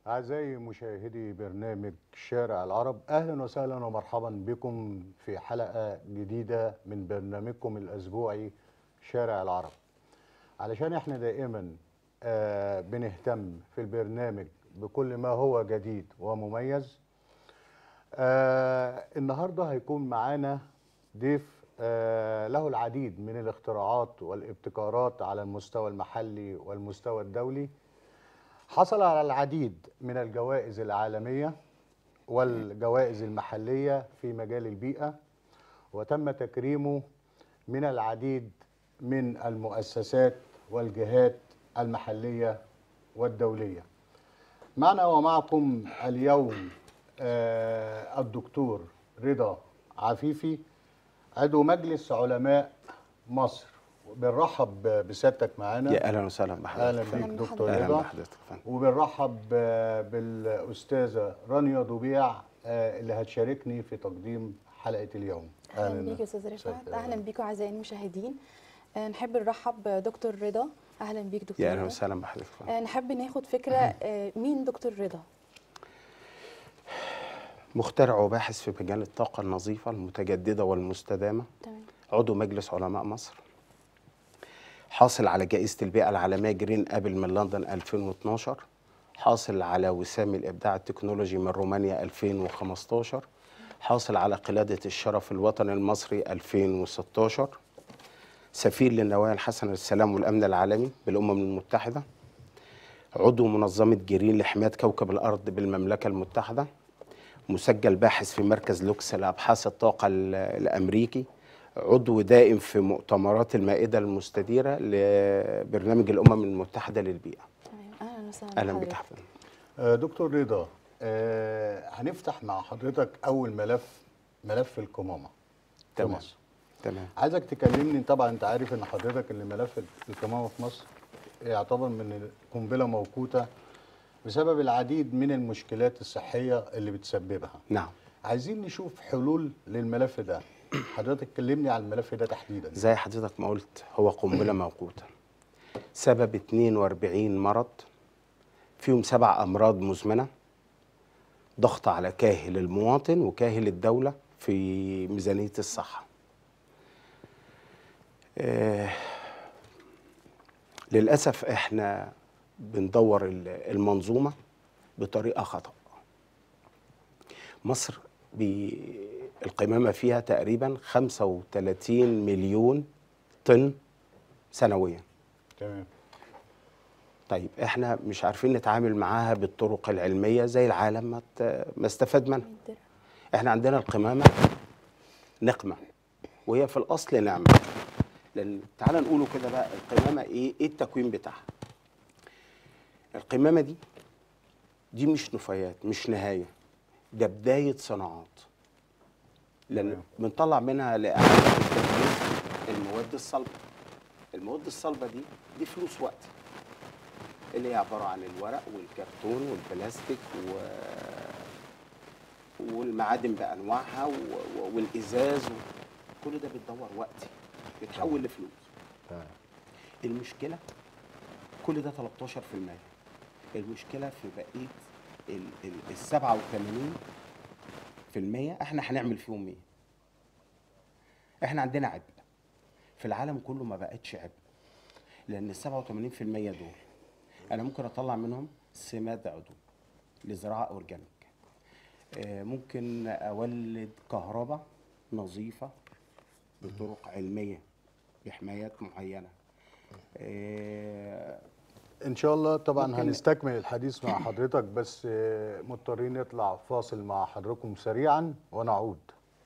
أعزائي مشاهدي برنامج شارع العرب أهلا وسهلا ومرحبا بكم في حلقة جديدة من برنامجكم الأسبوعي شارع العرب علشان احنا دائما آه بنهتم في البرنامج بكل ما هو جديد ومميز آه النهارده هيكون معانا ضيف آه له العديد من الاختراعات والابتكارات على المستوى المحلي والمستوى الدولي حصل على العديد من الجوائز العالمية والجوائز المحلية في مجال البيئة وتم تكريمه من العديد من المؤسسات والجهات المحلية والدولية معنا ومعكم اليوم آه، الدكتور رضا عفيفي عضو مجلس علماء مصر بنرحب بسيادتك معانا يا اهلا وسهلا بحضرتك اهلا فندم. بيك دكتور اهلا رضا بحضرتك فندم. وبنرحب ب- بالاستاذه رانيا ضبيع آه، اللي هتشاركني في تقديم حلقه اليوم اهلا بيك يا استاذ رفعت اهلا بيكم اعزائي المشاهدين آه، نحب نرحب بدكتور رضا اهلا بيك دكتور يا اهلا رضا. وسهلا بحضرتك فندم. آه، نحب ناخد فكره آه، مين دكتور رضا مخترع وباحث في مجال الطاقه النظيفه المتجدده والمستدامه تمام عضو مجلس علماء مصر حاصل على جائزه البيئه العالميه جرين ابل من لندن 2012 حاصل على وسام الابداع التكنولوجي من رومانيا 2015 حاصل على قلاده الشرف الوطني المصري 2016 سفير للنوايا الحسنه للسلام والامن العالمي بالامم المتحده عضو منظمه جرين لحمايه كوكب الارض بالمملكه المتحده مسجل باحث في مركز لوكس لابحاث الطاقه ال- الامريكي عضو دائم في مؤتمرات المائده المستديره لبرنامج الامم المتحده للبيئه تمام اهلا وسهلا اهلا بك بحضرتك. حفظ آه، دكتور رضا آه، هنفتح مع حضرتك اول ملف ملف القمامه في تمام. مصر تمام عايزك تكلمني طبعا انت عارف ان حضرتك ان ملف القمامه في مصر يعتبر من قنبله موقوته بسبب العديد من المشكلات الصحيه اللي بتسببها نعم عايزين نشوف حلول للملف ده حضرتك كلمني عن الملف ده تحديدا زي حضرتك ما قلت هو قنبله موقوته سبب 42 مرض فيهم سبع امراض مزمنه ضغط على كاهل المواطن وكاهل الدوله في ميزانيه الصحه آه، للاسف احنا بندور ال- المنظومه بطريقه خطا مصر بي- القمامه فيها تقريبا 35 مليون طن سنويا تمام طيب احنا مش عارفين نتعامل معاها بالطرق العلميه زي العالم ما ت- ما استفاد منها احنا عندنا القمامه نقمه وهي في الاصل نعمه لان تعال نقوله كده بقى القمامه ايه ايه التكوين بتاعها القمامه دي دي مش نفايات مش نهايه ده بدايه صناعات لان تمام. بنطلع منها لاعاده التدوير المواد الصلبه المواد الصلبه دي دي فلوس وقت اللي هي عباره عن الورق والكرتون والبلاستيك و... والمعادن بانواعها و... و- والازاز و... كل ده بتدور وقتي بتحول لفلوس تمام المشكله كل ده 13% المشكله في بقيه ال ال ال 87% احنا هنعمل فيهم ايه؟ احنا عندنا عبء في العالم كله ما بقتش عبء لان ال 87% دول انا ممكن اطلع منهم سماد عضوي لزراعه اورجانيك آه، ممكن اولد كهرباء نظيفه بطرق علميه بحمايات معينه آه، ان شاء الله طبعا ممكن- هنستكمل الحديث مع حضرتك بس آه، مضطرين نطلع فاصل مع حضراتكم سريعا ونعود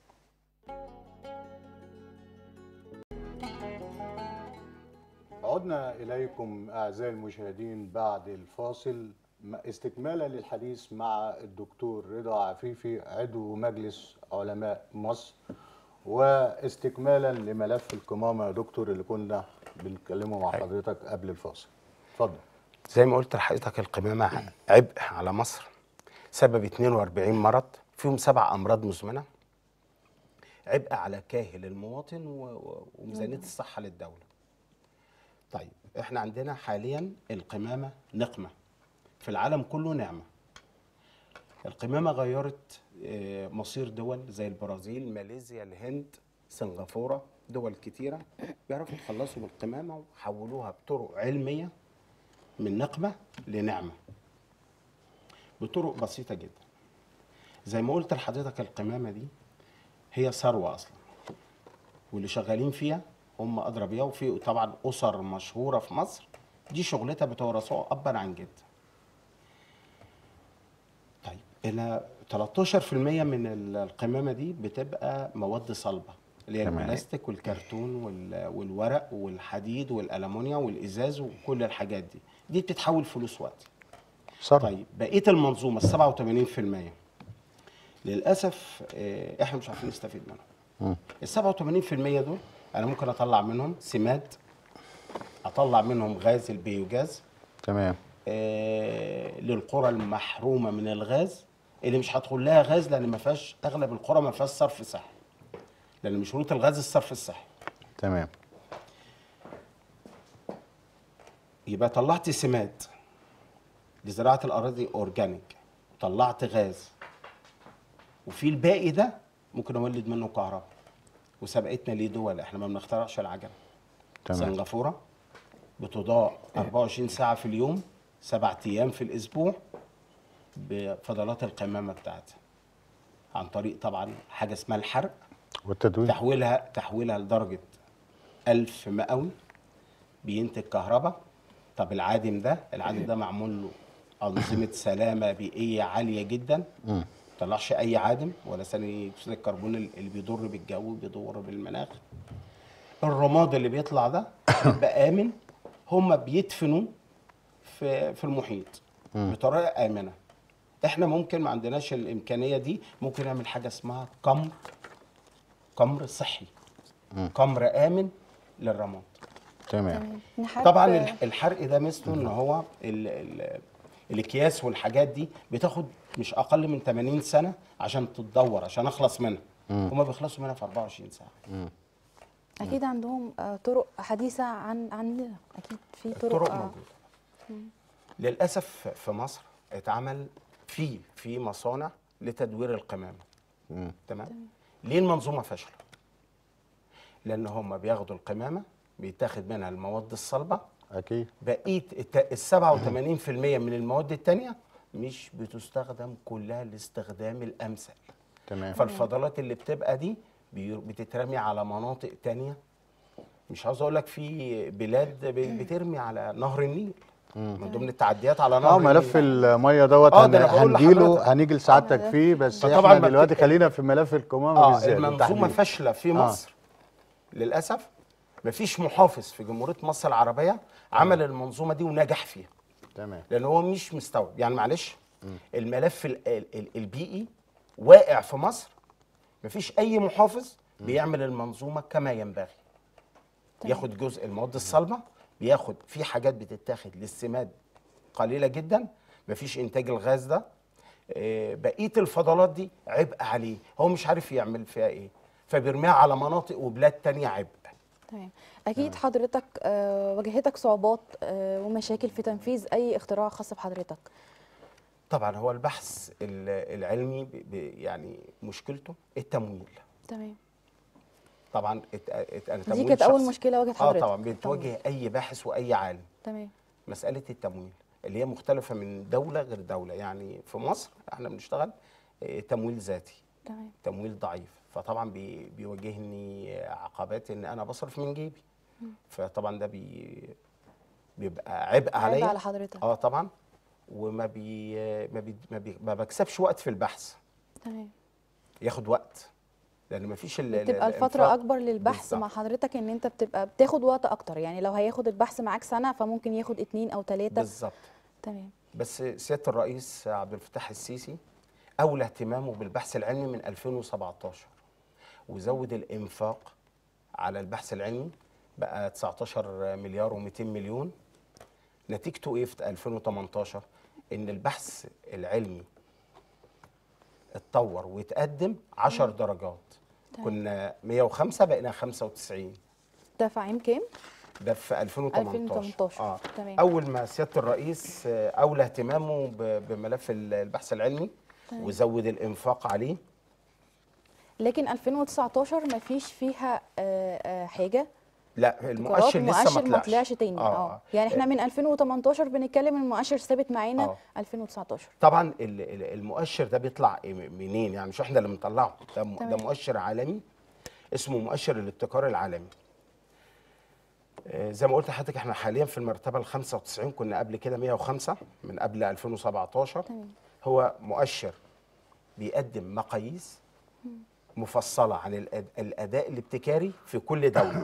عدنا إليكم أعزائي المشاهدين بعد الفاصل م- استكمالا للحديث مع الدكتور رضا عفيفي عضو مجلس علماء مصر واستكمالا لملف القمامة يا دكتور اللي كنا بنتكلمه مع أيوة. حضرتك قبل الفاصل اتفضل زي ما قلت لحضرتك القمامة عبء على مصر سبب 42 مرض فيهم سبع أمراض مزمنة عبء على كاهل المواطن و- و- وميزانية الصحة للدولة طيب احنا عندنا حاليا القمامة نقمة في العالم كله نعمة القمامه غيرت آه، مصير دول زي البرازيل ماليزيا الهند سنغافوره دول كتيره بيعرفوا يتخلصوا من القمامه وحولوها بطرق علميه من نقمه لنعمه بطرق بسيطه جدا زي ما قلت لحضرتك القمامه دي هي ثروه اصلا واللي شغالين فيها هم ادرى بيها وفي طبعا اسر مشهوره في مصر دي شغلتها بتورثوها ابا عن جد طيب الى 13% من ال- القمامه دي بتبقى مواد صلبه اللي هي تمام. البلاستيك والكرتون وال- والورق والحديد والالومنيا والازاز وكل الحاجات دي دي بتتحول فلوس وقت صرف طيب بقيه المنظومه ال 87% للاسف آه، احنا مش عارفين نستفيد منهم ال 87% دول انا ممكن اطلع منهم سماد اطلع منهم غاز البيوجاز تمام آه، للقرى المحرومه من الغاز اللي مش هدخل لها غاز لان ما فيهاش اغلب القرى ما فيهاش صرف صحي لان من شروط الغاز الصرف الصحي تمام يبقى طلعت سماد لزراعه الاراضي اورجانيك طلعت غاز وفي الباقي ده ممكن اولد منه كهرباء وسبقتنا ليه دول احنا ما بنخترعش العجله تمام سنغافوره بتضاء 24 ساعه في اليوم سبعة ايام في الاسبوع بفضلات القمامه بتاعتها عن طريق طبعا حاجه اسمها الحرق والتدوين تحويلها تحويلها لدرجه 1000 مئوي بينتج كهرباء طب العادم ده العادم ده معمول له انظمه سلامه بيئيه عاليه جدا ما طلعش اي عادم ولا ثاني اكسيد الكربون اللي بيضر بالجو بيضر بالمناخ الرماد اللي بيطلع ده بيبقى امن هم بيدفنوا في في المحيط بطريقه امنه احنا ممكن ما عندناش الامكانيه دي ممكن نعمل حاجه اسمها كمر كمر صحي كمر امن للرماد تمام نحب- طبعا الح- الحرق ده ميزته ان هو ال ال الاكياس والحاجات دي بتاخد مش اقل من 80 سنه عشان تتدور عشان اخلص منها هما بيخلصوا منها في 24 ساعه اكيد عندهم آه، طرق حديثه عن عننا اكيد في طرق, الطرق آه، موجوده للاسف في مصر اتعمل في في مصانع لتدوير القمامه تمام ليه المنظومه فاشله لان هم بياخدوا القمامه بيتاخد منها المواد الصلبه اكيد بقيه الت- ال 87% من المواد التانية مش بتستخدم كلها لاستخدام الامثل تمام فالفضلات اللي بتبقى دي بي- بتترمي على مناطق تانية مش عاوز اقول لك في بلاد ب- بترمي على نهر النيل من ضمن التعديات على نهر اه ملف النيل الميه دوت آه، هن- ده أنا بقول هنجيله لحضرتك. هنيجي لسعادتك فيه بس فطبعاً احنا ما دلوقتي بت- خلينا في ملف القمامه اه بالذات المنظومه بالتحديد. فاشله في آه. مصر للاسف مفيش محافظ في جمهوريه مصر العربيه عمل المنظومه دي ونجح فيها تمام لان هو مش مستوعب يعني معلش الملف ال- ال- ال- البيئي واقع في مصر مفيش اي محافظ بيعمل المنظومه كما ينبغي ياخد جزء المواد الصلبه بياخد في حاجات بتتاخد للسماد قليله جدا مفيش انتاج الغاز ده آه، بقيه الفضلات دي عبء عليه هو مش عارف يعمل فيها ايه فبيرميها على مناطق وبلاد تانية عبء تمام اكيد حضرتك آه، واجهتك صعوبات آه، ومشاكل في تنفيذ اي اختراع خاص بحضرتك طبعا هو البحث ال- العلمي ب- ب- يعني مشكلته التمويل تمام طبعا ات- ات- دي التمويل كانت اول شخصي. مشكله واجهت اه حضرتك طبعا بتواجه اي باحث واي عالم تمام مساله التمويل اللي هي مختلفه من دوله غير دوله يعني في مصر احنا بنشتغل آه، تمويل ذاتي تمام تمويل ضعيف فطبعا بي بيواجهني عقبات ان انا بصرف من جيبي فطبعا ده بي بيبقى عبء عيب عليا على حضرتك اه طبعا وما بي ما, بي ما, بي ما بكسبش وقت في البحث تمام ياخد وقت لان ما فيش ال- ال- بتبقى الفترة الإنفاق. أكبر للبحث بالظبط. مع حضرتك إن أنت بتبقى بتاخد وقت أكتر يعني لو هياخد البحث معاك سنة فممكن ياخد اتنين أو تلاتة بالظبط تمام بس سياده الرئيس عبد الفتاح السيسي اولى اهتمامه بالبحث العلمي من 2017 وزود الانفاق على البحث العلمي بقى 19 مليار و200 مليون نتيجته ايه في 2018 ان البحث العلمي اتطور واتقدم 10 درجات تمام. كنا 105 بقينا 95 ده في عام كام؟ ده في 2018 2018. اه تمام. اول ما سياده الرئيس آه، اولى اهتمامه ب- بملف ال- البحث العلمي تمام. وزود الانفاق عليه لكن 2019 ما فيش فيها آه، آه، حاجه لا المؤشر لسه المؤشر ما ما طلعش طلعش تاني اه يعني احنا من 2018 بنتكلم المؤشر ثابت معانا آه. 2019 طبعا ال- ال- المؤشر ده بيطلع إيه منين يعني مش احنا اللي بنطلعه ده, م- ده تمام. مؤشر عالمي اسمه مؤشر الابتكار العالمي آه، زي ما قلت لحضرتك احنا حاليا في المرتبه ال 95 كنا قبل كده 105 من قبل 2017 تمام. هو مؤشر بيقدم مقاييس مفصله عن الأد- الاداء الابتكاري في كل دوله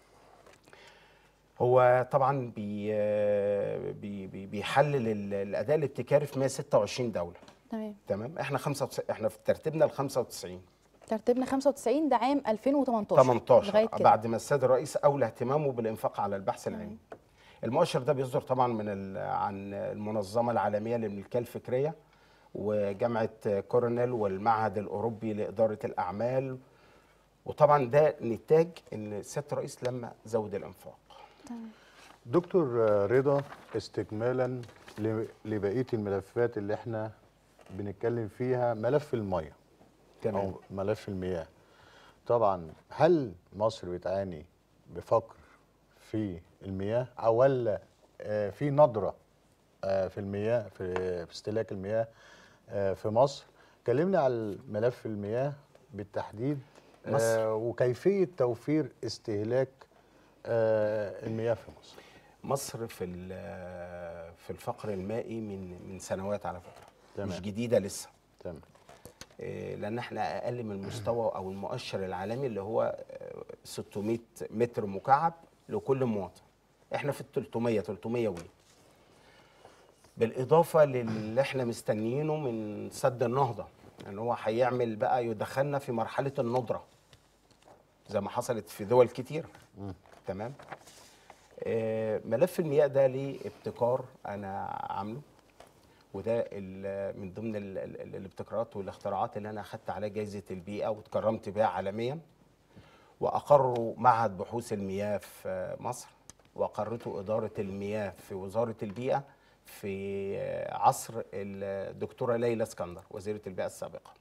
هو طبعا بي بي بي- بيحلل ال- الاداء الابتكاري في 126 دوله تمام تمام احنا 95 احنا في ترتيبنا ال 95 ترتيبنا 95 ده عام 2018 18 لغايه كده بعد ما السيد الرئيس اولى اهتمامه بالانفاق على البحث العلمي المؤشر ده بيصدر طبعا من ال- عن المنظمه العالميه للملكيه الفكريه وجامعه كورنيل والمعهد الاوروبي لاداره الاعمال وطبعا ده نتاج ان سياده الرئيس لما زود الانفاق دكتور رضا استكمالا ل- لبقيه الملفات اللي احنا بنتكلم فيها ملف الميه تمام او ملف المياه طبعا هل مصر بتعاني بفقر في المياه او ولا آه، في نضره آه، في المياه في في استهلاك المياه آه، في مصر كلمنا على ملف المياه بالتحديد آه، مصر. وكيفيه توفير استهلاك آه، المياه في مصر مصر في ال- في الفقر المائي من من سنوات على فكره تمام. مش جديده لسه تمام إيه، لان احنا اقل من المستوى او المؤشر العالمي اللي هو آه، 600 متر مكعب لكل مواطن احنا في ال 300 300 وي بالاضافه للي احنا مستنيينه من سد النهضه ان يعني هو هيعمل بقى يدخلنا في مرحله الندره زي ما حصلت في دول كتير تمام آه، ملف المياه ده ليه ابتكار انا عامله وده ال- من ضمن ال- ال- الابتكارات والاختراعات اللي انا اخدت عليها جائزه البيئه واتكرمت بيها عالميا واقروا معهد بحوث المياه في مصر واقرته اداره المياه في وزاره البيئه في عصر الدكتوره ليلى اسكندر وزيره البيئه السابقه.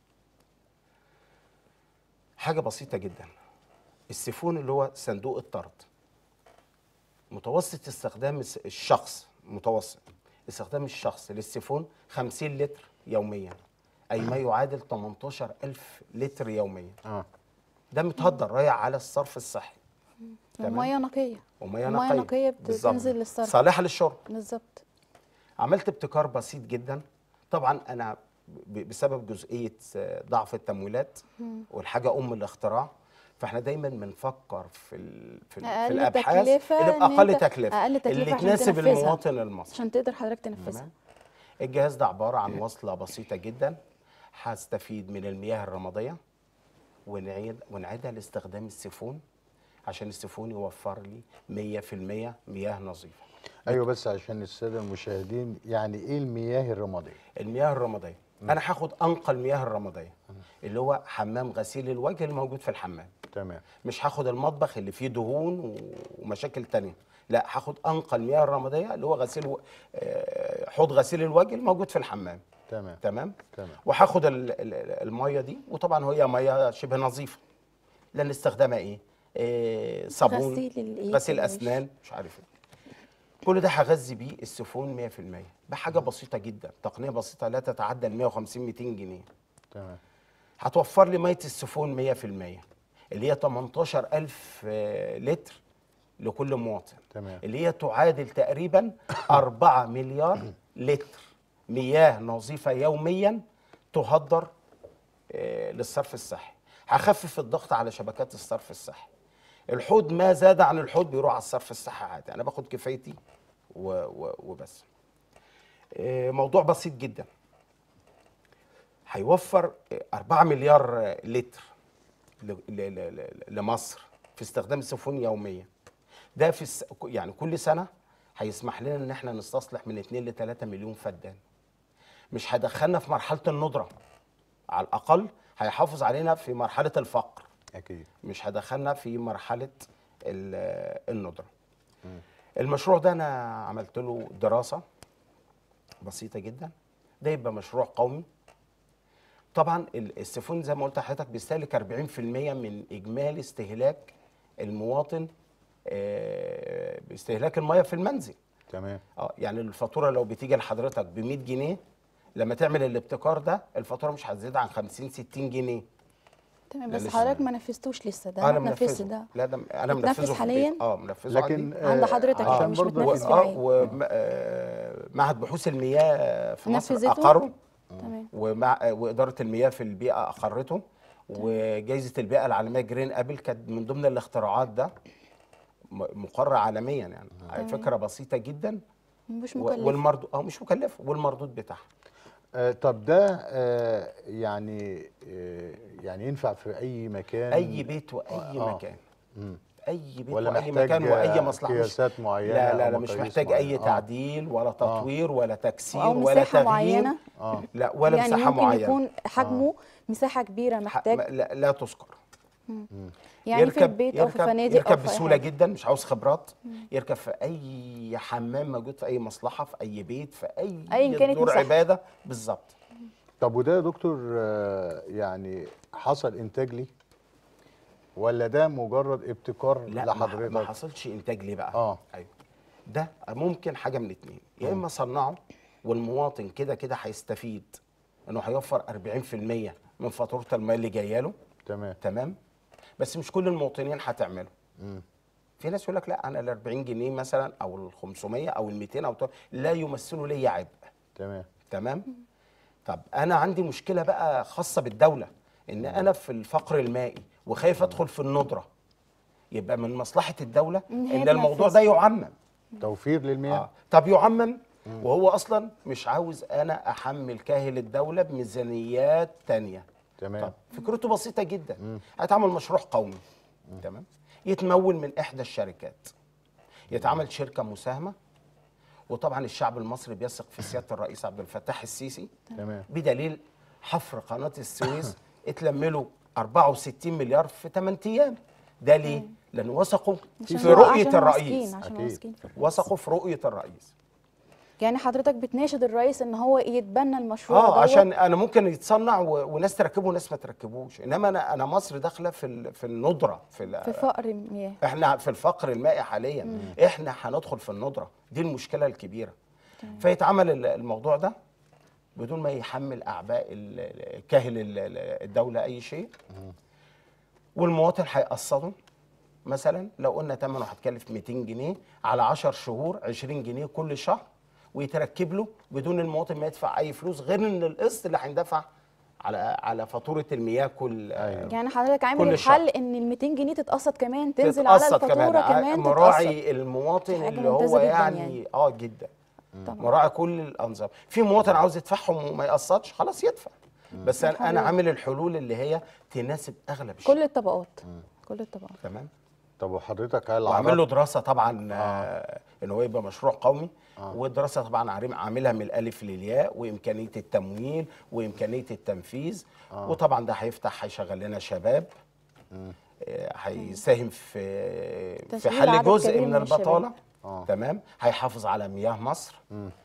حاجه بسيطه جدا السيفون اللي هو صندوق الطرد متوسط استخدام الس- الشخص متوسط استخدام الشخص للسيفون 50 لتر يوميا اي ما يعادل 18000 لتر يوميا اه ده متهدر رايح على الصرف الصحي تمام. وميه نقيه وميه ومية نقيه نقية بالظبط. بتنزل للصرف. صالحه للشرب بالظبط عملت ابتكار بسيط جدا طبعا انا ب- بسبب جزئيه آه، ضعف التمويلات والحاجه ام الاختراع فاحنا دايما بنفكر في ال في, ال في أقل الابحاث تكلفة اللي إن باقل أنت- تكلفه أقل تكلفة اللي عشان تناسب تنفذها. المواطن المصري عشان تقدر حضرتك تنفذها تمام الجهاز ده عباره عن وصله بسيطه جدا هستفيد من المياه الرماديه ونعيد ونعيدها لاستخدام السيفون عشان السيفون يوفر لي 100% مياه نظيفه ايوه بس عشان الساده المشاهدين يعني ايه المياه الرماديه المياه الرماديه انا هاخد انقى المياه الرماديه اللي هو حمام غسيل الوجه الموجود في الحمام تمام مش هاخد المطبخ اللي فيه دهون و- ومشاكل تانية لا هاخد انقى المياه الرماديه اللي هو غسيل و... آه، حوض غسيل الوجه الموجود في الحمام تمام تمام تمام. وهاخد ال- ال- ال- الميه دي وطبعا هي ميه شبه نظيفه لان استخدامها ايه آه، صابون غسيل الإيه؟ غسيل الوش. اسنان مش عارف ايه كل ده هغذي بيه السيفون 100% بحاجه بسيطه جدا تقنيه بسيطه لا تتعدى ال 150 200 جنيه تمام هتوفر لي ميه السيفون 100% اللي هي 18000 آه، لتر لكل مواطن تمام. اللي هي تعادل تقريبا 4 مليار لتر مياه نظيفه يوميا تهدر آه، للصرف الصحي هخفف الضغط على شبكات الصرف الصحي الحوض ما زاد عن الحوض بيروح على الصرف الصحي عادي انا باخد كفايتي و و وبس آه، موضوع بسيط جدا هيوفر 4 مليار لتر ل- ل- ل- ل- لمصر في استخدام السفن يوميا ده في الس... يعني كل سنه هيسمح لنا ان احنا نستصلح من 2 ل 3 مليون فدان مش هيدخلنا في مرحله الندره على الاقل هيحافظ علينا في مرحله الفقر اكيد مش هدخلنا في مرحله ال- الندره المشروع ده انا عملت له دراسه بسيطه جدا ده يبقى مشروع قومي طبعا ال- السيفون زي ما قلت لحضرتك بيستهلك 40% من اجمالي استهلاك المواطن آه، باستهلاك الميه في المنزل تمام اه يعني الفاتوره لو بتيجي لحضرتك ب 100 جنيه لما تعمل الابتكار ده الفاتوره مش هتزيد عن 50 60 جنيه تمام لا بس لسه. حضرتك ما نفذتوش لسه ده انا ما تنفذش منفذه ده لا ده انا بتنفذ منفذه في حالياً؟ البيت. اه منفذه لكن عندي. عند حضرتك عشان انت مش برضه- متنفذ و- اه بعيد ومعهد بحوث المياه في مصر نفذته؟ اقره تمام ومع واداره المياه في البيئه اقرته وجائزه البيئه العالميه جرين ابل كانت من ضمن الاختراعات ده م- مقرة عالميا يعني تمام. فكره بسيطه جدا مش و- مكلف والمردود اه مش مكلفه والمردود بتاعها آه طب ده آه يعني آه يعني ينفع في اي مكان اي بيت واي آه. مكان مم. اي بيت ولا واي محتاج مكان واي مصلحه مش قياسات معينه لا لا أو لا مش مقاييس محتاج اي معينة. آه. تعديل ولا تطوير ولا تكسير او ولا مساحه تغيير معينه اه لا ولا يعني مساحه ممكن معينه يكون حجمه مساحه كبيره ح- محتاج لا, لا تذكر يعني في البيت او في يركب, فنادق يركب او في أي بسهوله حاجة. جدا مش عاوز خبرات يركب في اي حمام موجود في اي مصلحه في اي بيت في اي أيا كانت دور مساحته. عباده بالظبط طب وده يا دكتور آه يعني حصل انتاج ليه ولا ده مجرد ابتكار لا ما- ما لحضرتك حصلش انتاج ليه بقى آه. ايوه ده ممكن حاجه من اتنين يا اما صنعه والمواطن كده كده هيستفيد انه هيوفر 40% من فاتوره الميه اللي جايه له تمام تمام بس مش كل المواطنين هتعمله مم. في ناس يقول لك لا انا ال 40 جنيه مثلا او ال 500 او ال 200 او تو- لا يمثلوا لي عبء تمام تمام طب انا عندي مشكله بقى خاصه بالدوله ان انا في الفقر المائي وخايف ادخل في الندره يبقى من مصلحه الدوله إن هي ان الموضوع تنفذ. ده يعمم توفير للمياه آه. طب يعمم وهو اصلا مش عاوز انا احمل كاهل الدوله بميزانيات تانية تمام طب فكرته بسيطه جدا هيتعمل مشروع قومي تمام يتمول من احدى الشركات يتعمل شركه مساهمه وطبعا الشعب المصري بيثق في سياده الرئيس عبد الفتاح السيسي تمام بدليل حفر قناه السويس اتلم له 64 مليار في 8 ايام ده ليه؟ لان وثقوا عشان في هو- رؤيه عشان الرئيس واثقين عشان أكيد. واثقين في الرئيس. وثقوا في رؤيه الرئيس يعني حضرتك بتناشد الرئيس ان هو يتبنى المشروع اه دوت. عشان انا ممكن يتصنع و... وناس تركبه وناس ما تركبوش انما انا انا مصر داخله في ال... في الندره في, ال... في فقر مياه احنا في الفقر المائي حاليا احنا هندخل في الندره دي المشكله الكبيره فيتعمل ال- الموضوع ده بدون ما يحمل اعباء ال- ال- كاهل ال- ال- الدوله اي شيء والمواطن هيقسطه مثلا لو قلنا ثمنه هتكلف 200 جنيه على 10 شهور 20 جنيه كل شهر ويتركب له بدون المواطن ما يدفع اي فلوس غير ان القسط اللي هيندفع على على فاتوره المياه كل أيوة. يعني حضرتك عامل كل الحل شهر. ان ال 200 جنيه تتقسط كمان تنزل على تتقسط الفاتوره كمان, كمان تتقسط مراعي المواطن حاجة اللي ممتازة هو جداً يعني, يعني. اه جدا طبعا مراعي كل الانظمه في مواطن عاوز يدفعهم وما يقسطش خلاص يدفع بس انا انا الحلول. عامل الحلول اللي هي تناسب اغلب الشعب كل الطبقات كل الطبقات تمام طب وحضرتك هل وعامل له عرضت دراسه طبعا آه. ان هو يبقى مشروع قومي آه. والدراسه طبعا عارم- عاملها من الالف للياء وامكانيه التمويل وامكانيه التنفيذ آه. وطبعا ده هيفتح هيشغل لنا شباب آه، هيساهم في في تشغيل حل عدد جزء كبير من من الشباب. البطاله آه. تمام هيحافظ على مياه مصر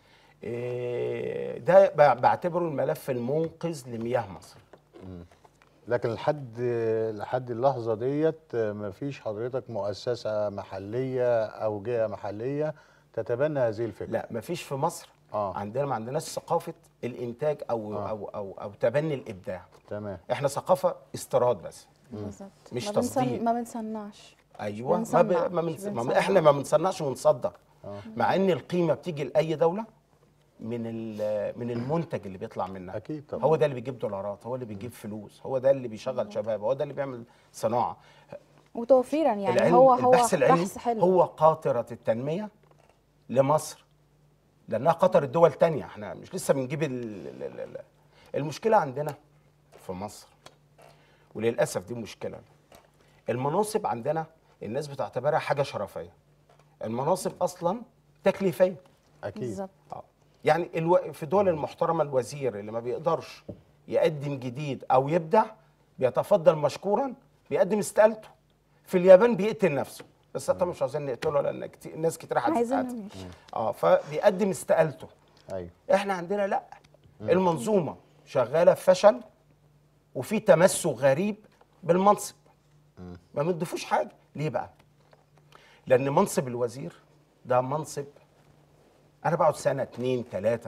آه، ده ب- بعتبره الملف المنقذ لمياه مصر لكن لحد لحد اللحظه ديت مفيش حضرتك مؤسسه محليه او جهه محليه تتبنى هذه الفكره لا مفيش في مصر آه. عندنا ما عندناش ثقافه الانتاج او آه. او او او تبني الابداع تمام احنا ثقافه استيراد بس بالظبط مش ما بنصن- تصدير. ما بنصنعش ايوه ما, بنصنع، ب... ما, مش بنص... ما بنصنع. احنا ما بنصنعش ونصدر مع ان القيمه بتيجي لاي دوله من ال- من المنتج اللي بيطلع منها أكيد طبعا. هو ده اللي بيجيب دولارات هو اللي بيجيب فلوس هو ده اللي بيشغل شباب هو ده اللي بيعمل صناعه وتوفيرا يعني العلم هو هو البحث العلمي بحث حلو هو قاطره التنميه لمصر لانها قطر الدول تانية احنا مش لسه بنجيب ال... ال... ال... ال- المشكله عندنا في مصر وللاسف دي مشكله المناصب عندنا الناس بتعتبرها حاجه شرفيه المناصب اصلا تكليفيه اكيد بالظبط اه يعني الو... في دول المحترمه الوزير اللي ما بيقدرش يقدم جديد او يبدع بيتفضل مشكورا بيقدم استقالته في اليابان بيقتل نفسه بس طبعا مش عايزين نقتله لان كتير ناس كتير عايزين هتتقتل نمشي اه فبيقدم استقالته ايوه احنا عندنا لا المنظومه شغاله في فشل وفي تمسك غريب بالمنصب ما بنضيفوش حاجه ليه بقى لان منصب الوزير ده منصب انا بقعد سنه اتنين تلاته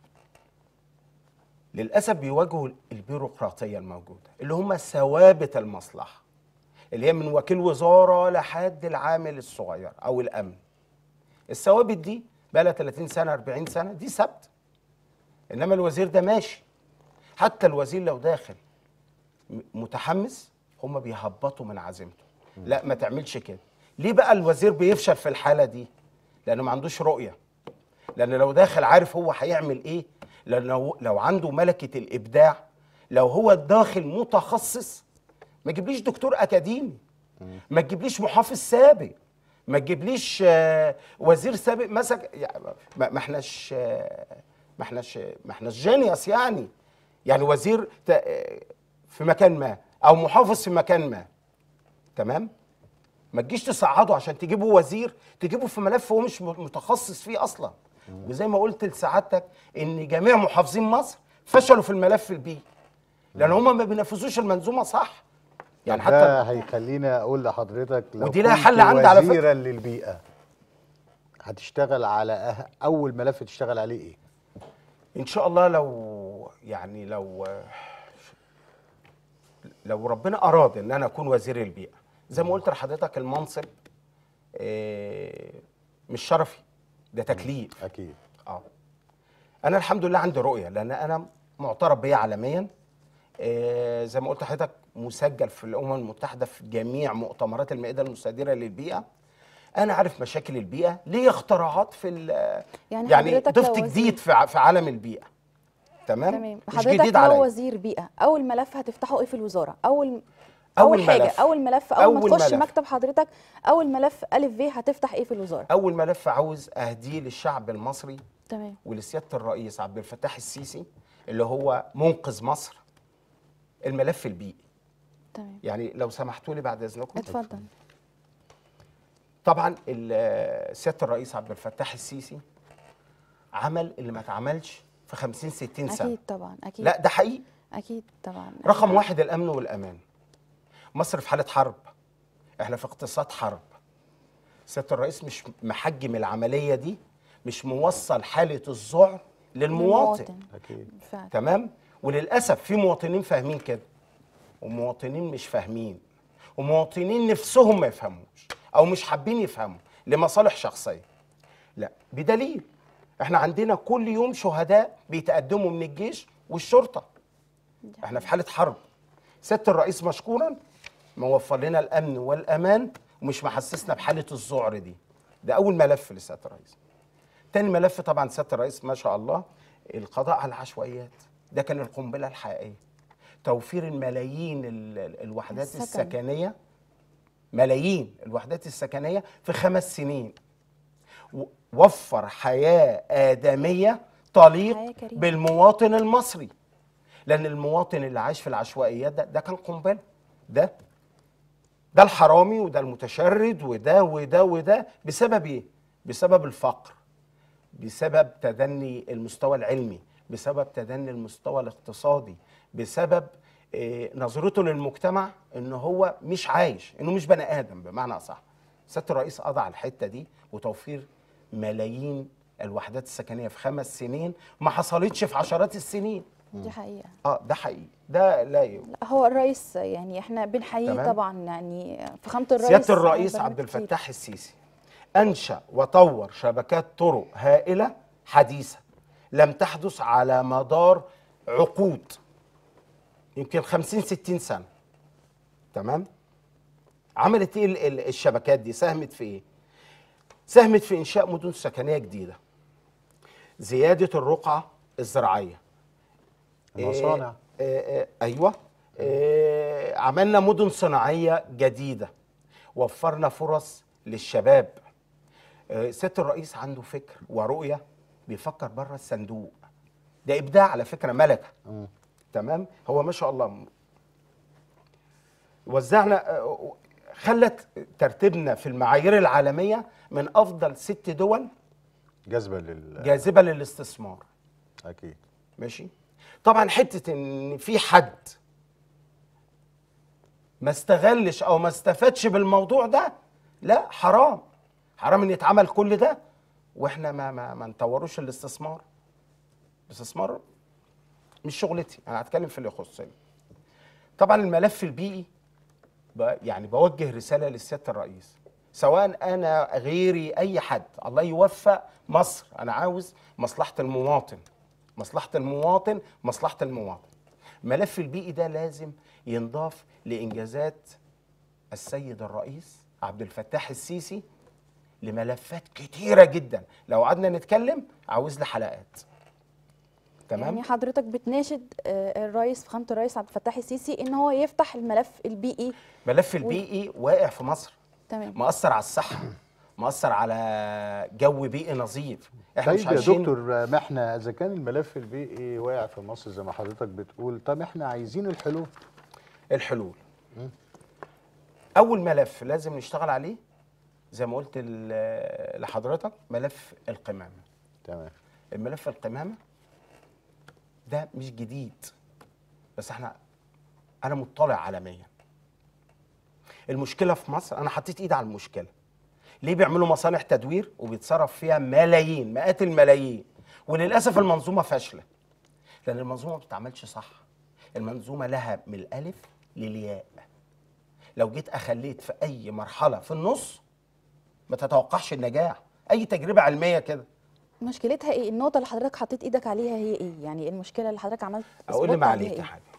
للاسف بيواجهوا البيروقراطيه الموجوده اللي هم ثوابت المصلحه اللي هي من وكيل وزاره لحد العامل الصغير او الامن الثوابت دي بقى لها 30 سنه 40 سنه دي ثابته انما الوزير ده ماشي حتى الوزير لو داخل م- متحمس هم بيهبطوا من عزيمته لا ما تعملش كده ليه بقى الوزير بيفشل في الحاله دي لانه ما عندوش رؤيه لان لو داخل عارف هو هيعمل ايه لان لو, لو عنده ملكه الابداع لو هو داخل متخصص ما تجيبليش دكتور اكاديمي ما تجيبليش محافظ سابق ما تجيبليش آه، وزير سابق مسك يعني ما ما احناش آه، ما احناش ما احناش جينيوس يعني يعني وزير ت- آه، في مكان ما او محافظ في مكان ما تمام ما تجيش تصعده عشان تجيبه وزير تجيبه في ملف هو مش متخصص فيه اصلا وزي ما قلت لسعادتك ان جميع محافظين مصر فشلوا في الملف البيئي لان هم ما بينفذوش المنظومه صح يعني ده حتى هيخليني اقول لحضرتك لو ودي لها كنت حل عندي على فكرة. وزيرا للبيئه هتشتغل على أه- اول ملف تشتغل عليه ايه ان شاء الله لو يعني لو لو ربنا اراد ان انا اكون وزير البيئه زي ما قلت لحضرتك المنصب آه، مش شرفي ده تكليف اكيد اه انا الحمد لله عندي رؤيه لان انا معترف بيا عالميا آه، زي ما قلت لحضرتك مسجل في الامم المتحده في جميع مؤتمرات المائده المستديره للبيئه انا عارف مشاكل البيئه ليه اختراعات في ال- يعني يعني حضرتك لو ضفت وزير- جديد في ع- في عالم البيئه تمام تمام مش حضرتك جديد لو عليا وزير بيئه اول ملف هتفتحه ايه في الوزاره اول أول اول حاجه ملف. اول ملف اول ما أول تخش ملف. مكتب حضرتك اول ملف الف ب هتفتح ايه في الوزاره اول ملف عاوز اهديه للشعب المصري تمام ولسياده الرئيس عبد الفتاح السيسي اللي هو منقذ مصر الملف البيئي تمام يعني لو سمحتوا لي بعد اذنكم اتفضل طبعا ال- سياده الرئيس عبد الفتاح السيسي عمل اللي ما اتعملش في 50 60 سنه اكيد طبعا اكيد لا ده حقيقي اكيد طبعا رقم واحد الامن والامان مصر في حاله حرب احنا في اقتصاد حرب سياده الرئيس مش محجم العمليه دي مش موصل حاله الذعر للمواطن اكيد فعلا تمام وللاسف في مواطنين فاهمين كده ومواطنين مش فاهمين ومواطنين نفسهم ما يفهموش او مش حابين يفهموا لمصالح شخصيه لا بدليل احنا عندنا كل يوم شهداء بيتقدموا من الجيش والشرطه احنا في حاله حرب سياده الرئيس مشكورا موفر لنا الامن والامان ومش محسسنا بحاله الذعر دي ده اول ملف لسياده الرئيس تاني ملف طبعا سياده الرئيس ما شاء الله القضاء على العشوائيات ده كان القنبله الحقيقيه توفير الملايين ال- ال- الوحدات السكن. السكنيه ملايين الوحدات السكنيه في خمس سنين و- وفر حياه ادميه تليق حياة كريمة. بالمواطن المصري لان المواطن اللي عايش في العشوائيات ده ده كان قنبله ده ده الحرامي وده المتشرد وده وده وده بسبب ايه بسبب الفقر بسبب تدني المستوى العلمي بسبب تدني المستوى الاقتصادي بسبب آه، نظرته للمجتمع ان هو مش عايش انه مش بني ادم بمعنى اصح سياده الرئيس قضى على الحته دي وتوفير ملايين الوحدات السكنيه في خمس سنين ما حصلتش في عشرات السنين دي حقيقه اه ده حقيقي ده لا ي... لا هو الرئيس يعني احنا بنحييه تمام. طبعا يعني فخامه الرئيس سياده الرئيس عمل عبد برامج كتير. الفتاح السيسي انشا وطور شبكات طرق هائله حديثه لم تحدث على مدار عقود يمكن 50 60 سنه تمام عملت ايه ال- ال- الشبكات دي ساهمت في ايه ساهمت في انشاء مدن سكنيه جديده زياده الرقعه الزراعيه المصانع آه، آه، ايوه آه، عملنا مدن صناعيه جديده وفرنا فرص للشباب آه، سياده الرئيس عنده فكر ورؤيه بيفكر بره الصندوق ده ابداع على فكره ملكه تمام هو ما شاء الله وزعنا آه، خلت ترتيبنا في المعايير العالميه من افضل ست دول جذبه لل جاذبه للاستثمار اكيد ماشي طبعا حته ان في حد ما استغلش او ما استفادش بالموضوع ده لا حرام حرام ان يتعمل كل ده واحنا ما ما, ما نطوروش الاستثمار الاستثمار مش شغلتي انا هتكلم في اللي يخصني طبعا الملف البيئي ب- يعني بوجه رساله للسياده الرئيس سواء انا غيري اي حد الله يوفق مصر انا عاوز مصلحه المواطن مصلحه المواطن مصلحه المواطن الملف البيئي ده لازم ينضاف لانجازات السيد الرئيس عبد الفتاح السيسي لملفات كتيره جدا لو قعدنا نتكلم عاوز لي حلقات تمام يعني حضرتك بتناشد آه، الرئيس فخامه الرئيس عبد الفتاح السيسي ان هو يفتح الملف البيئي ملف البيئي واقع في مصر تمام مأثر على الصحة مأثر على جو بيئي نظيف احنا طيب مش يا عايشين دكتور ما احنا اذا كان الملف البيئي واقع في مصر زي ما حضرتك بتقول طب احنا عايزين الحلول الحلول أول ملف لازم نشتغل عليه زي ما قلت ل- لحضرتك ملف القمامة تمام الملف القمامة ده مش جديد بس احنا أنا مطلع عالميا المشكلة في مصر أنا حطيت إيدي على المشكلة ليه بيعملوا مصانع تدوير وبيتصرف فيها ملايين مئات الملايين وللأسف المنظومة فاشلة لأن المنظومة ما بتتعملش صح المنظومة لها من الألف للياء لو جيت أخليت في أي مرحلة في النص ما تتوقعش النجاح أي تجربة علمية كده مشكلتها ايه النقطه اللي حضرتك حطيت ايدك عليها هي ايه يعني المشكله اللي حضرتك عملت اقول لي spot ما عليها عليك إيه؟ يا حاجه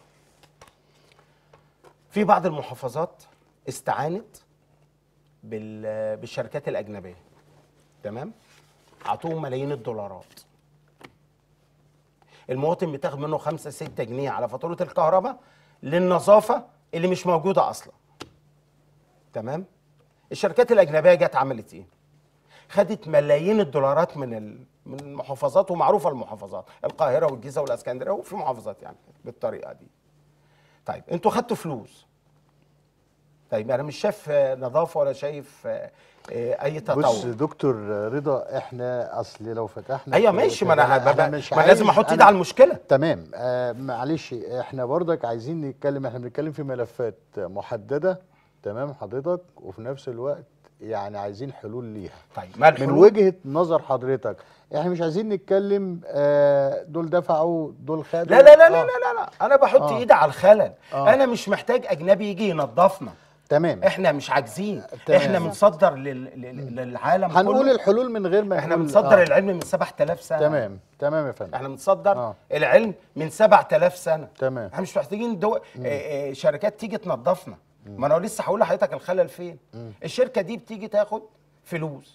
في بعض المحافظات استعانت بال- بالشركات الاجنبيه تمام اعطوهم ملايين الدولارات المواطن بتاخد منه 5 6 جنيه على فاتوره الكهرباء للنظافه اللي مش موجوده اصلا تمام الشركات الاجنبيه جت عملت ايه خدت ملايين الدولارات من ال- من المحافظات ومعروفه المحافظات القاهره والجيزه والاسكندريه وفي محافظات يعني بالطريقه دي طيب انتوا خدتوا فلوس طيب انا مش شايف آه، نظافه ولا شايف آه، آه، اي بص تطور دكتور رضا احنا اصل لو فتحنا ايوه في- ماشي ما انا أنا هبقى- مش ما لازم عايز- احط ايدي أنا- على المشكله تمام آه معلش احنا برضك عايزين نتكلم احنا بنتكلم في ملفات محدده تمام حضرتك وفي نفس الوقت يعني عايزين حلول ليها طيب ما من الحلول وجهه نظر حضرتك احنا مش عايزين نتكلم آه دول دفعوا دول خدوا لا لا لا لا آه. لا, لا. انا بحط آه. ايدي على الخلل آه. انا مش محتاج اجنبي يجي ينظفنا تمام احنا مش عاجزين تمام. احنا بنصدر لل... لل... للعالم هنقول كله الحلول من غير ما احنا نقول- بنصدر آه. العلم من 7000 سنه تمام تمام يا فندم احنا بنصدر آه. العلم من 7000 سنه تمام. احنا مش محتاجين دو... آه، آه، شركات تيجي تنظفنا ما انا لسه هقول لحضرتك الخلل فين الشركه دي بتيجي تاخد فلوس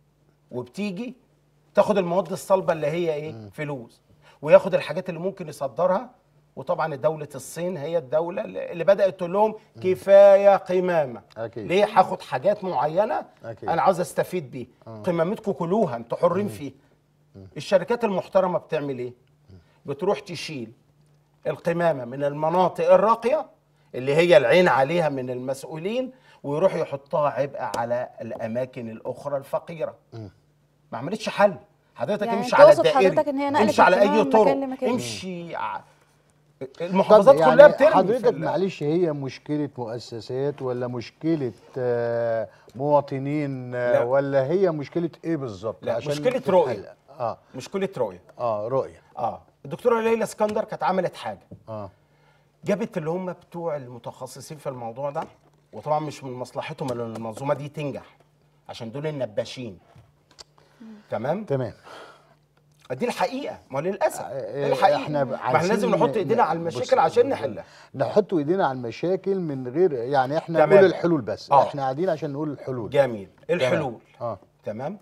وبتيجي تاخد المواد الصلبه اللي هي ايه فلوس وياخد الحاجات اللي ممكن يصدرها وطبعا دولة الصين هي الدولة اللي بدأت تقول لهم كفاية قمامة أكيد. ليه هاخد حاجات معينة أكيد. أنا عاوز أستفيد بيه قمامتكم كلوها أنتوا حرين فيه الشركات المحترمة بتعمل إيه؟ بتروح تشيل القمامة من المناطق الراقية اللي هي العين عليها من المسؤولين ويروح يحطها عبء على الأماكن الأخرى الفقيرة ما عملتش حل حضرتك يعني امشي على تقصد الدائري حضرتك إن هي نقلت امشي على القمامة أي من طرق مكان لمكان. امشي ع... طب المحافظات كلها بترمي في حضرتك ال- معلش هي مشكلة مؤسسات ولا مشكلة آه، مواطنين آه، لا. ولا هي مشكلة ايه بالظبط؟ لا، عشان مشكلة تتحل؟ رؤية. اه مشكلة رؤية اه رؤية اه الدكتورة ليلى اسكندر كانت عملت حاجة اه جابت اللي هم بتوع المتخصصين في الموضوع ده وطبعا مش من مصلحتهم ان المنظومه دي تنجح عشان دول النباشين تمام تمام دي الحقيقه ما هو للاسف آه، دي الحقيقه احنا ما احنا عايزين لازم نحط ن- ايدينا ن- على بص- المشاكل عشان نحلها نحط ايدينا على المشاكل من غير يعني احنا تمام. نقول الحلول بس آه. احنا قاعدين عشان نقول الحلول جميل الحلول اه تمام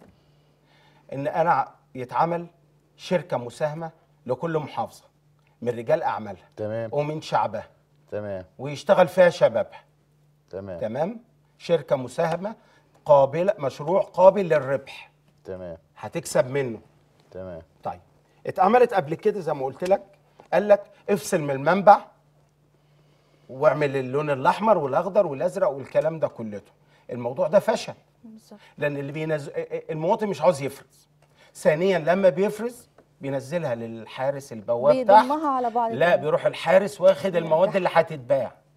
ان انا يتعمل شركه مساهمه لكل محافظه من رجال اعمالها تمام ومن شعبها تمام ويشتغل فيها شبابها تمام تمام شركه مساهمه قابله مشروع قابل للربح تمام هتكسب منه تمام طيب اتعملت قبل كده زي ما قلت لك قال لك افصل من المنبع واعمل اللون الاحمر والاخضر والازرق والكلام ده كلته الموضوع ده فشل بالظبط لان اللي بينزل المواطن مش عاوز يفرز ثانيا لما بيفرز بينزلها للحارس البواب تحت بيضمها على بعض لا كده. بيروح الحارس واخد المواد اللي هتتباع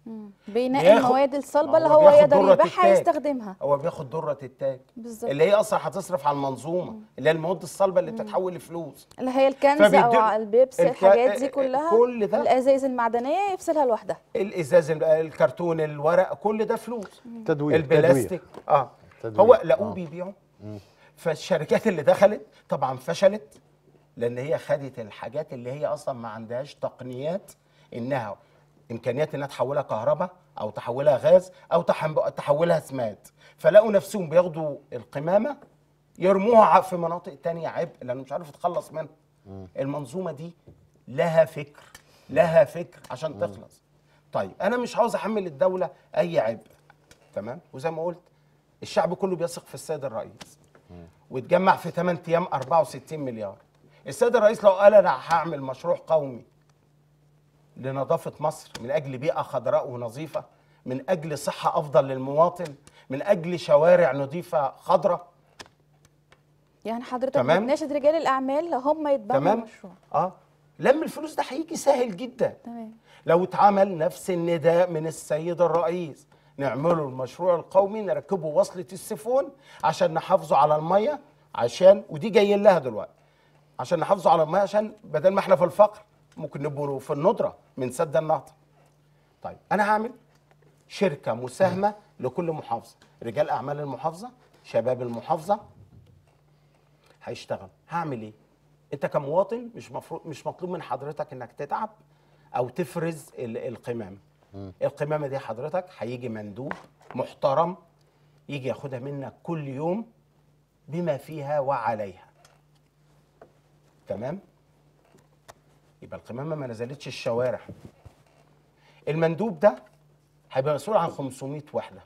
بينقي بياخد- المواد الصلبه ما اللي هو هو بياخد يقدر درة يبيعها التاج. يستخدمها هو بياخد دره التاج بالظبط اللي هي اصلا هتصرف على المنظومه اللي هي المواد الصلبه اللي بتتحول لفلوس اللي هي الكنز او فبيديله- البيبس الك- الحاجات دي كلها كل ده. الازايز المعدنيه يفصلها لوحدها الازاز الكرتون الورق كل ده فلوس تدوير البلاستيك اه تدوير. هو لقوه آه. بيبيعوا فالشركات اللي دخلت طبعا فشلت لان هي خدت الحاجات اللي هي اصلا ما عندهاش تقنيات انها امكانيات انها تحولها كهرباء او تحولها غاز او تحم- تحولها سماد فلقوا نفسهم بياخدوا القمامه يرموها ع- في مناطق تانية عبء لانه مش عارف يتخلص منها المنظومه دي لها فكر لها فكر عشان تخلص طيب انا مش عاوز احمل الدوله اي عبء تمام وزي ما قلت الشعب كله بيثق في السيد الرئيس واتجمع في 8 ايام 64 مليار السيد الرئيس لو قال انا هعمل مشروع قومي لنظافه مصر من اجل بيئه خضراء ونظيفه من اجل صحه افضل للمواطن من اجل شوارع نظيفه خضراء يعني حضرتك تمام. بتناشد رجال الاعمال هم يتبنوا تمام المشروع اه لم الفلوس ده هيجي سهل جدا تمام لو اتعمل نفس النداء من السيد الرئيس نعمله المشروع القومي نركبه وصلة السيفون عشان نحافظوا على المية عشان ودي جايين لها دلوقتي عشان نحافظوا على المية عشان بدل ما احنا في الفقر ممكن نبقوا في الندرة من سد النهضة طيب انا هعمل شركة مساهمة لكل محافظة رجال اعمال المحافظة شباب المحافظة هيشتغل هعمل ايه انت كمواطن مش مفروض مش مطلوب من حضرتك انك تتعب او تفرز ال- القمامه القمامه دي حضرتك هيجي مندوب محترم يجي ياخدها منك كل يوم بما فيها وعليها تمام يبقى القمامه ما نزلتش الشوارع المندوب ده هيبقى مسؤول عن 500 وحده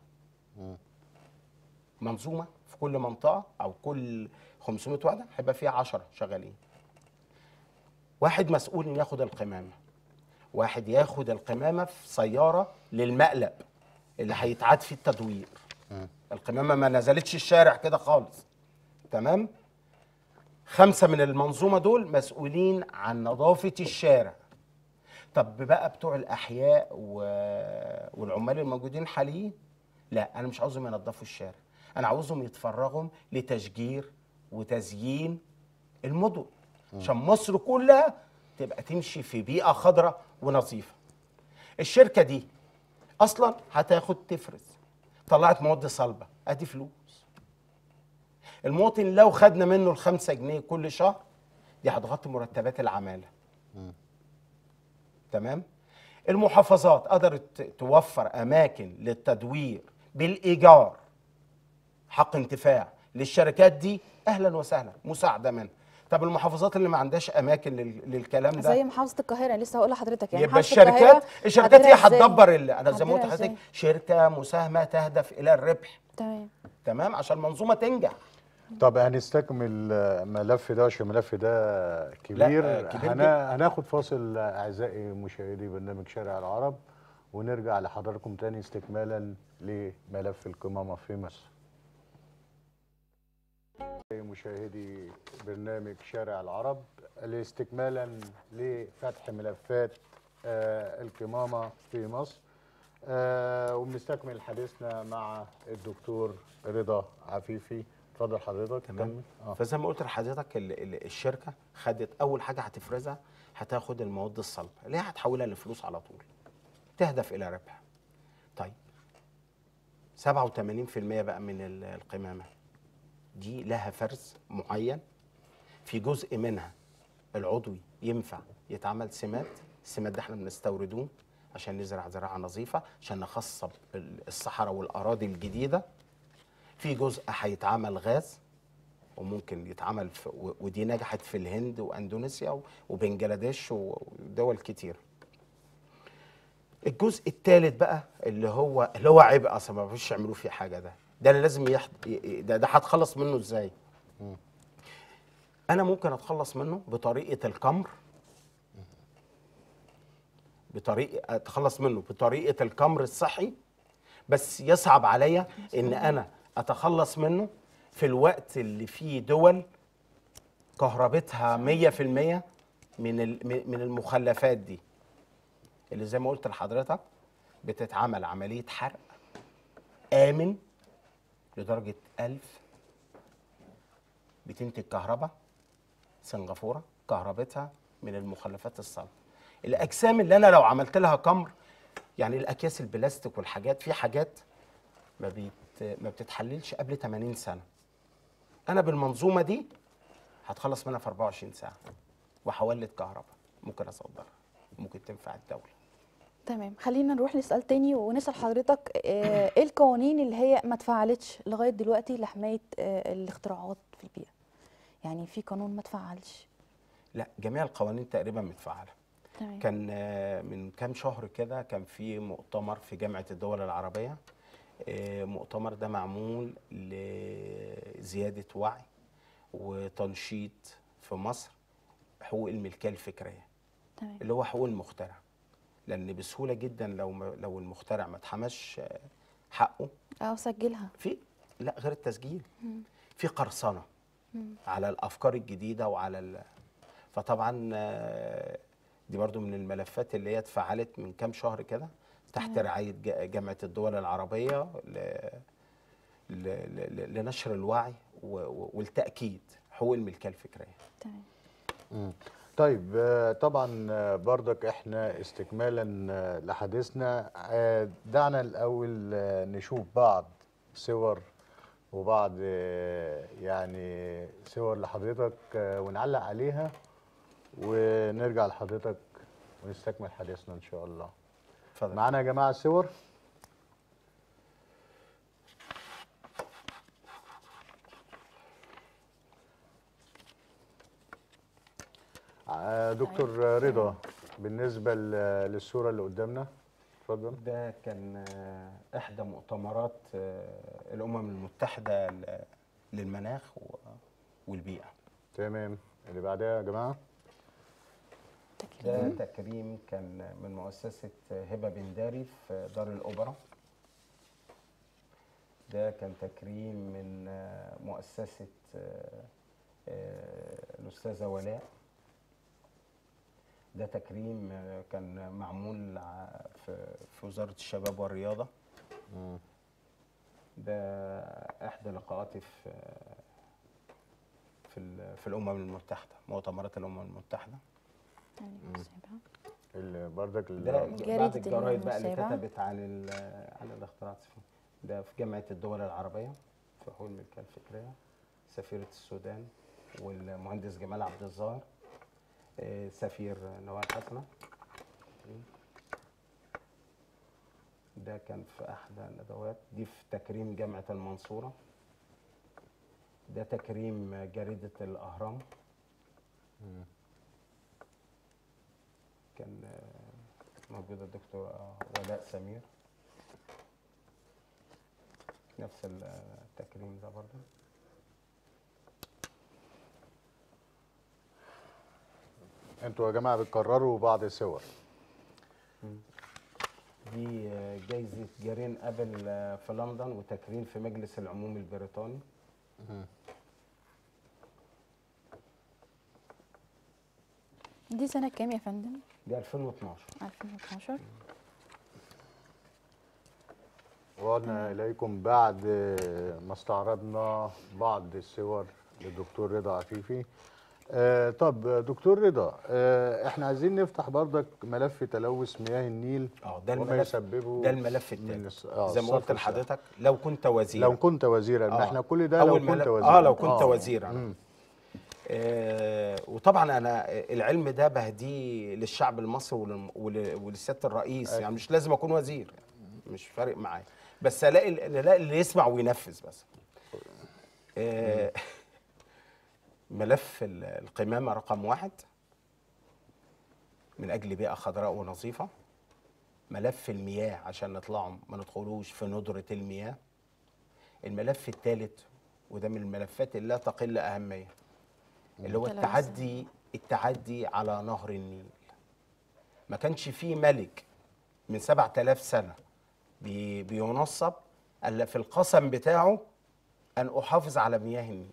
منظومه في كل منطقه او كل 500 وحده هيبقى فيها 10 شغالين واحد مسؤول ان ياخد القمامه واحد ياخد القمامه في سياره للمقلب اللي هيتعاد فيه التدوير القمامه ما نزلتش الشارع كده خالص تمام خمسه من المنظومه دول مسؤولين عن نظافه الشارع طب بقى بتوع الاحياء و... والعمال الموجودين حاليا لا انا مش عاوزهم ينظفوا الشارع انا عاوزهم يتفرغوا لتشجير وتزيين المدن عشان مصر كلها تبقى تمشي في بيئه خضراء ونظيفه الشركه دي اصلا هتاخد تفرز طلعت مواد صلبه ادي فلوس المواطن لو خدنا منه الخمسة جنيه كل شهر دي هتغطي مرتبات العماله تمام المحافظات قدرت توفر اماكن للتدوير بالايجار حق انتفاع للشركات دي اهلا وسهلا مساعده منها طب المحافظات اللي ما عندهاش اماكن لل- للكلام ده زي محافظه القاهره لسه هقول لحضرتك يعني يبقى محافظة القاهرة الشركات الشركات هي هتديرها إزاي؟ هتدبر ال- انا زي ما قلت هتديرها لحضرتك إزاي؟ شركه مساهمه تهدف الى الربح تمام تمام عشان المنظومه تنجح طب هنستكمل الملف ده عشان الملف ده كبير, آه، كبير هنا هناخد فاصل اعزائي مشاهدي برنامج شارع العرب ونرجع لحضراتكم تاني استكمالا لملف القمامه في مصر مشاهدي برنامج شارع العرب لاستكمالا لفتح ملفات آه، القمامه في مصر آه، وبنستكمل حديثنا مع الدكتور رضا عفيفي اتفضل حضرتك تمام كمل. اه فزي ما قلت لحضرتك ال- ال- الشركه خدت اول حاجه هتفرزها هتاخد المواد الصلبه اللي هي هتحولها لفلوس على طول تهدف الى ربح طيب 87% بقى من ال- القمامه دي لها فرز معين في جزء منها العضوي ينفع يتعمل سماد السماد ده احنا بنستوردوه عشان نزرع زراعه نظيفه عشان نخصب ال- الصحراء والاراضي الجديده في جزء هيتعمل غاز وممكن يتعمل في و- ودي نجحت في الهند واندونيسيا و- وبنجلاديش و- ودول كتير الجزء الثالث بقى اللي هو اللي هو عبء اصلا ما فيش يعملوا فيه حاجه ده ده اللي لازم يحط ده ده هتخلص منه ازاي انا ممكن اتخلص منه بطريقه الكمر بطريقه اتخلص منه بطريقه الكمر الصحي بس يصعب عليا ان انا اتخلص منه في الوقت اللي فيه دول كهربتها 100% من ال- من المخلفات دي اللي زي ما قلت لحضرتك بتتعمل عمليه حرق امن لدرجه 1000 بتنتج كهرباء سنغافوره كهربتها من المخلفات الصلبه الاجسام اللي انا لو عملت لها كمر يعني الاكياس البلاستيك والحاجات في حاجات ما بيت ما بتتحللش قبل 80 سنه انا بالمنظومه دي هتخلص منها في 24 ساعه وهولد كهرباء ممكن اصدرها ممكن تنفع الدوله تمام خلينا نروح لسؤال تاني ونسال حضرتك آه، ايه القوانين اللي هي ما اتفعلتش لغايه دلوقتي لحمايه آه، الاختراعات في البيئه يعني في قانون ما اتفعلش لا جميع القوانين تقريبا متفعله تمام كان آه، من كام شهر كده كان في مؤتمر في جامعة الدول العربية آه، مؤتمر ده معمول لزيادة وعي وتنشيط في مصر حقوق الملكية الفكرية تمام اللي هو حقوق المخترع لأن بسهولة جدا لو ما لو المخترع ما اتحمش آه، حقه اه سجلها في لا غير التسجيل في قرصنه على الافكار الجديده وعلى ال... فطبعا آه، دي برضو من الملفات اللي هي اتفعلت من كام شهر كده تحت رعايه ج- جامعه الدول العربيه ل... ل... ل... لنشر الوعي و... و- والتاكيد حقوق الملكيه الفكريه تمام مم. طيب آه، طبعا آه، برضك احنا استكمالا آه، لحديثنا آه، دعنا الاول آه، نشوف بعض صور وبعض آه، يعني صور لحضرتك آه، ونعلق عليها ونرجع لحضرتك ونستكمل حديثنا ان شاء الله اتفضل معانا يا جماعه صور آه، دكتور رضا بالنسبه ل- للصوره اللي قدامنا اتفضل ده كان آه، احدى مؤتمرات آه، الامم المتحده ل- للمناخ و- والبيئه تمام اللي بعدها يا جماعه ده تكريم كان من مؤسسة هبة بن داري في دار الأوبرا ده كان تكريم من آه، مؤسسة آه، آه، الأستاذة ولاء ده تكريم آه، كان معمول ع- في في وزارة الشباب والرياضة ده إحدى لقاءاتي في في ال- في الأمم المتحدة مؤتمرات الأمم المتحدة يعني سيبها. اللي برضك ده اللي بعد جريدة الجرايد بقى اللي السابعة. كتبت عن ال- عن الاختراعات الصناعية. ده في جامعة الدول العربية في حقوق الملكية الفكرية سفيرة السودان والمهندس جمال عبد الظاهر آه، سفير نوال حسنة ده كان في أحدى الندوات دي في تكريم جامعة المنصورة ده تكريم جريدة الأهرام كان آه، موجودة الدكتور آه، ولاء سمير نفس ال- آه، التكريم ده برضه انتوا يا جماعه بتكرروا بعض الصور دي آه، جايزة جارين أبل آه، في لندن وتكريم في مجلس العموم البريطاني دي سنه كام يا فندم دي 2012 2012 وعدنا اليكم بعد ما استعرضنا بعض الصور للدكتور رضا عفيفي آه طب دكتور رضا آه احنا عايزين نفتح برضك ملف تلوث مياه النيل اه ده وما الملف يسببه ده الملف من الثالث الص- آه، زي ما قلت الصرف لحضرتك لو كنت وزيرا لو كنت وزيرا آه. احنا كل ده لو أول كنت ملف- وزيرا اه لو كنت آه. وزيرا مم. آه وطبعا انا العلم ده بهديه للشعب المصري وللم- ول- ولسياده الرئيس يعني مش لازم اكون وزير مش فارق معايا بس الاقي الاقي اللي يسمع وينفذ بس آه ملف ال- القمامه رقم واحد من اجل بيئه خضراء ونظيفه ملف المياه عشان نطلعوا ما ندخلوش في ندره المياه الملف الثالث وده من الملفات اللي لا تقل اهميه اللي هو تلوث. التعدي التعدي على نهر النيل ما كانش فيه ملك من 7000 سنه بي بينصب الا في القسم بتاعه ان احافظ على مياه النيل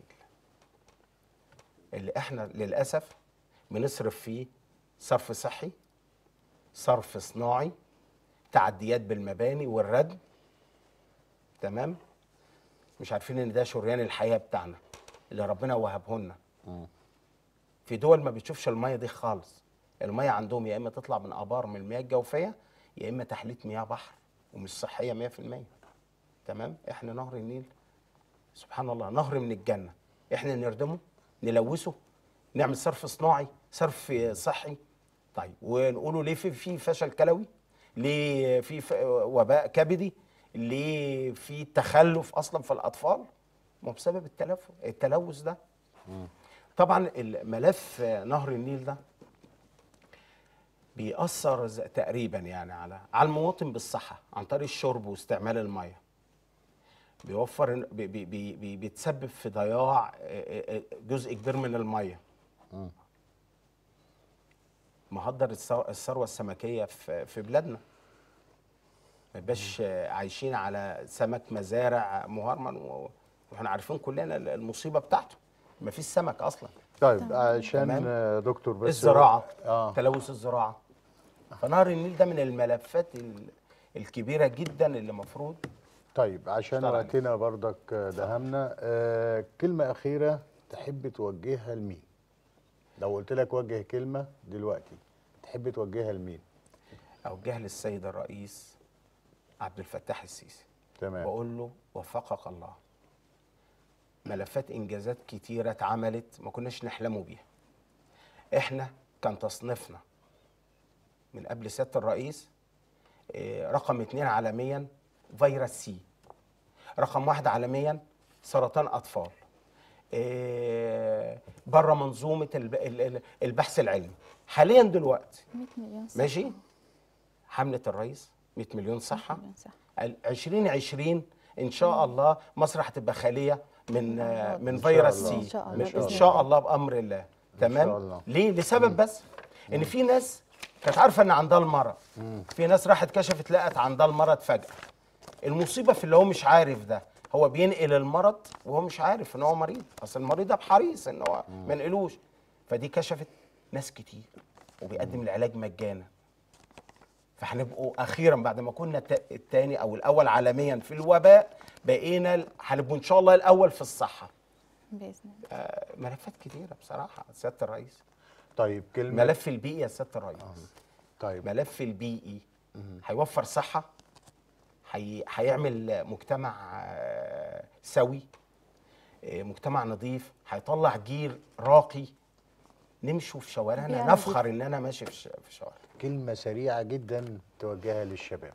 اللي احنا للاسف بنصرف فيه صرف صحي صرف صناعي تعديات بالمباني والردم تمام مش عارفين ان ده شريان الحياه بتاعنا اللي ربنا وهبه لنا في دول ما بتشوفش الميه دي خالص الميه عندهم يا اما تطلع من ابار من المياه الجوفيه يا اما تحليه مياه بحر ومش صحيه 100% تمام احنا نهر النيل سبحان الله نهر من الجنه احنا نردمه نلوثه نعمل صرف صناعي صرف صحي طيب ونقوله ليه في في فشل كلوي ليه في ف- وباء كبدي ليه في تخلف اصلا في الاطفال ما هو بسبب التلف التلوث ده طبعا الملف نهر النيل ده بيأثر ز- تقريبا يعني على على المواطن بالصحة عن طريق الشرب واستعمال المية بيوفر بي بي بي بي بيتسبب في ضياع آه، آه، جزء كبير من المية مهدر الثو- الثروة السمكية في في بلادنا ما يبقاش آه، عايشين على سمك مزارع مهرمن و- واحنا عارفين كلنا المصيبة بتاعته ما فيش سمك أصلا طيب عشان تمام. آه، دكتور بس الزراعه اه تلوث الزراعه فنهر النيل ده من الملفات ال- الكبيره جدا اللي المفروض طيب عشان اشتغل عليه. وقتنا برضك آه، دهمنا آه كلمة أخيرة تحب توجهها لمين؟ لو قلت لك وجه كلمة دلوقتي تحب توجهها لمين؟ اوجه للسيد الرئيس عبد الفتاح السيسي تمام بقول له وفقك الله ملفات انجازات كتيره اتعملت ما كناش نحلموا بيها احنا كان تصنيفنا من قبل سياده الرئيس آه، رقم اتنين عالميا فيروس سي رقم واحد عالميا سرطان اطفال بره منظومه الب- ال- ال- البحث العلمي حاليا دلوقتي 100 مليون صح ماشي حمله الرئيس 100 مليون صحه مليون صح 2020 ان شاء الله مصر هتبقى خاليه من آه، من إن شاء فيروس الله. سي إن شاء الله من- بإذن ان شاء الله. الله بامر الله تمام شاء الله. ليه لسبب بس ان في ناس كانت عارفه ان عندها المرض في ناس راحت كشفت لقت عندها المرض فجاه المصيبه في اللي هو مش عارف ده هو بينقل المرض وهو مش عارف ان هو مريض اصل المريض ده بحريص ان هو ما ينقلوش فدي كشفت ناس كتير وبيقدم العلاج مجانا فهنبقوا اخيرا بعد ما كنا التا- التاني او الاول عالميا في الوباء بقينا ال- هنبقوا ان شاء الله الاول في الصحه باذن الله آه، ملفات كتيره بصراحه سياده الرئيس طيب كلمة ملف البيئي يا سياده الرئيس طيب ملف البيئي هيوفر صحه هي... هيعمل مجتمع آه، سوي آه، مجتمع نظيف هيطلع جيل راقي نمشوا في شوارعنا بيئة نفخر ان انا ماشي في ش- في شوارع كلمة سريعة جدا توجهها للشباب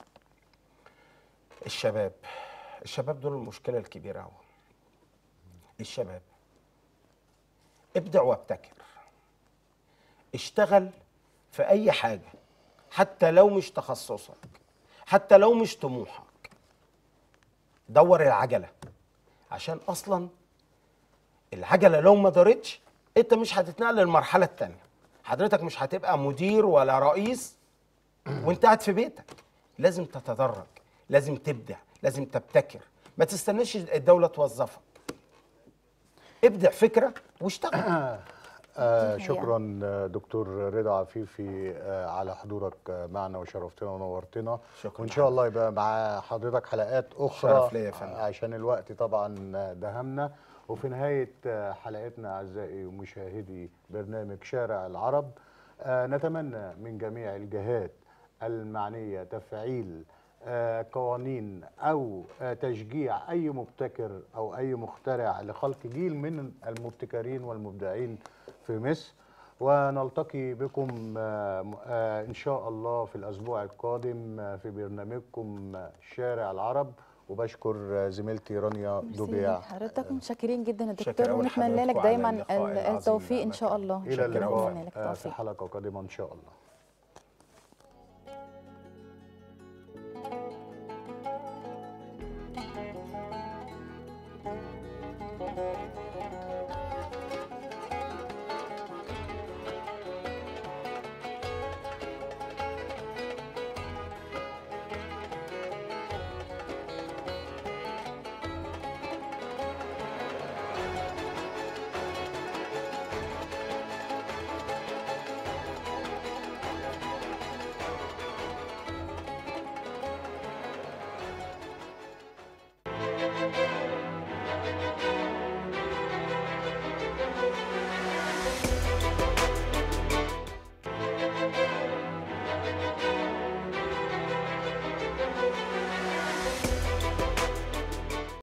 الشباب الشباب دول المشكله الكبيره قوي الشباب ابدع وابتكر اشتغل في اي حاجه حتى لو مش تخصصك حتى لو مش طموحك دور العجله عشان اصلا العجله لو ما دارتش انت مش هتتنقل للمرحله الثانيه حضرتك مش هتبقى مدير ولا رئيس وانت قاعد في بيتك لازم تتدرج لازم تبدع لازم تبتكر ما تستناش الدوله توظفك ابدع فكره واشتغل آه دي حقيقة. شكرا آه، دكتور رضا عفيفي آه على حضورك آه معنا وشرفتنا ونورتنا شكراً وان شاء الله يبقى مع حضرتك حلقات اخرى شرف ليا يا فندم. عشان الوقت طبعا آه، دهمنا وفي نهايه آه، حلقتنا اعزائي ومشاهدي برنامج شارع العرب آه نتمنى من جميع الجهات المعنيه تفعيل آه، قوانين او آه، تشجيع اي مبتكر او اي مخترع لخلق جيل من المبتكرين والمبدعين في مصر ونلتقي بكم آه، م- آه، ان شاء الله في الاسبوع القادم آه، في برنامجكم آه، شارع العرب وبشكر آه، زميلتي رانيا ميرسي دوبيع حضرتك متشكرين جدا يا شكرا دكتور أوي ونتمنى لحضرتك لك وعلى دايما اللقاء ال- العظيم التوفيق ان ده. شاء الله الى شكراً اللقاء ونتمنى لك آه، في التوفيق حلقه قادمه ان شاء الله